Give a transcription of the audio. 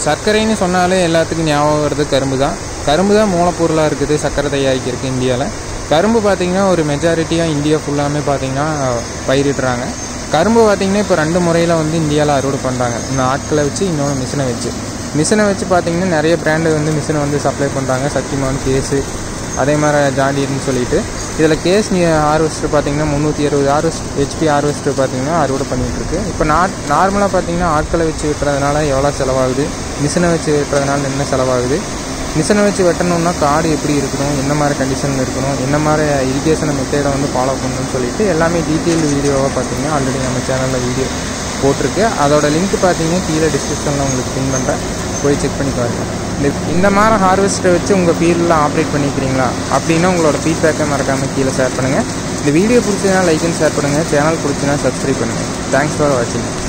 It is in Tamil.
சர்க்கரைன்னு சொன்னாலே எல்லாத்துக்கும் ஞாபகம் வருது கரும்பு தான் கரும்பு தான் மூலப்பொருளாக இருக்குது சர்க்கரை தயாரிக்கிறதுக்கு இந்தியாவில் கரும்பு பார்த்திங்கன்னா ஒரு மெஜாரிட்டியாக இந்தியா ஃபுல்லாமே பார்த்திங்கன்னா பயிரிடுறாங்க கரும்பு பார்த்திங்கன்னா இப்போ ரெண்டு முறையில் வந்து இந்தியாவில் அறுவடை பண்ணுறாங்க ஒன்று ஆட்களை வச்சு இன்னொன்று மிஷினை வச்சு மிஷினை வச்சு பார்த்திங்கன்னா நிறைய பிராண்டு வந்து மிஷினை வந்து சப்ளை பண்ணுறாங்க சக்திமான் கேஸு அதே மாதிரி ஜாண்டியர்னு சொல்லிட்டு இதில் கேஸ் நீ ஹார்வெஸ்டர் பார்த்தீங்கன்னா முந்நூற்றி அறுபது ஹார்வெஸ்ட் ஹெச்பி ஹார்வெஸ்டர் பார்த்தீங்கன்னா அறுவடை பண்ணிகிட்டு இருக்கு இப்போ நாட் நார்மலாக பார்த்தீங்கன்னா ஆட்களை வச்சு வெட்டுறதுனால எவ்வளோ செலவாகுது மிஷினை வச்சு வெட்டுறதுனால என்ன செலவாகுது மிஷினை வச்சு வெட்டணும்னா காடு எப்படி இருக்கணும் என்ன மாதிரி கண்டிஷனில் இருக்கணும் என்ன மாதிரி இரிகேஷன் மெத்தேடை வந்து ஃபாலோ பண்ணணும்னு சொல்லிட்டு எல்லாமே டீட்டெயில் வீடியோவாக பார்த்தீங்கன்னா ஆல்ரெடி நம்ம சேனலில் வீடியோ போட்டிருக்கு அதோட லிங்க் பார்த்தீங்கன்னா கீழே டிஸ்கிரிப்ஷனில் உங்களுக்கு பின் பண்ணுறேன் போய் செக் பண்ணி பாருங்கள் இந்த இந்த மாதிரி ஹார்வெஸ்ட்டை வச்சு உங்கள் ஃபீல்டில் ஆப்ரேட் பண்ணிக்கிறீங்களா அப்படின்னா உங்களோட ஃபீட்பேக்கை மறக்காமல் கீழே ஷேர் பண்ணுங்கள் இந்த வீடியோ பிடிச்சதுனா லைக் அண்ட் ஷேர் பண்ணுங்கள் சேனல் பிடிச்சினா சப்ஸ்கிரைப் பண்ணுங்கள் தேங்க்ஸ் ஃபார் வாட்சிங்